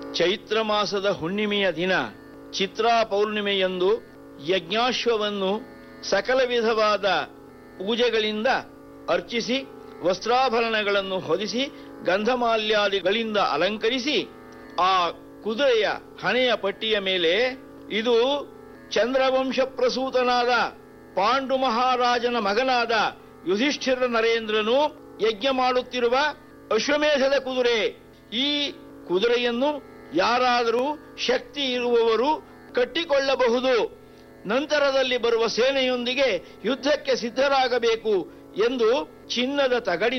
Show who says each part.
Speaker 1: ಚೈತ್ರ ಮಾಸದ ಹುಣ್ಣಿಮೆಯ ದಿನ ಚಿತ್ರಾ ಪೌರ್ಣಿಮೆಯಂದು ಯಜ್ಞಾಶ್ವವನ್ನು ಸಕಲ ವಿಧವಾದ ಪೂಜೆಗಳಿಂದ ಅರ್ಚಿಸಿ ವಸ್ತ್ರಾಭರಣಗಳನ್ನು ಹೊದಿಸಿ ಗಂಧಮಾಲ್ಯಾದಿಗಳಿಂದ ಅಲಂಕರಿಸಿ ಆ ಕುದುರೆಯ ಹಣೆಯ ಪಟ್ಟಿಯ ಮೇಲೆ ಇದು ಚಂದ್ರವಂಶ ಪ್ರಸೂತನಾದ ಪಾಂಡು ಮಹಾರಾಜನ ಮಗನಾದ ಯುಧಿಷ್ಠಿರ ನರೇಂದ್ರನು ಯಜ್ಞ ಮಾಡುತ್ತಿರುವ ಅಶ್ವಮೇಧದ ಕುದುರೆ ಈ ಕುದುರೆಯನ್ನು ಯಾರಾದರೂ ಶಕ್ತಿ ಇರುವವರು ಕಟ್ಟಿಕೊಳ್ಳಬಹುದು ನಂತರದಲ್ಲಿ ಬರುವ ಸೇನೆಯೊಂದಿಗೆ ಯುದ್ಧಕ್ಕೆ ಸಿದ್ಧರಾಗಬೇಕು ಎಂದು ಚಿನ್ನದ ತಗಡಿನ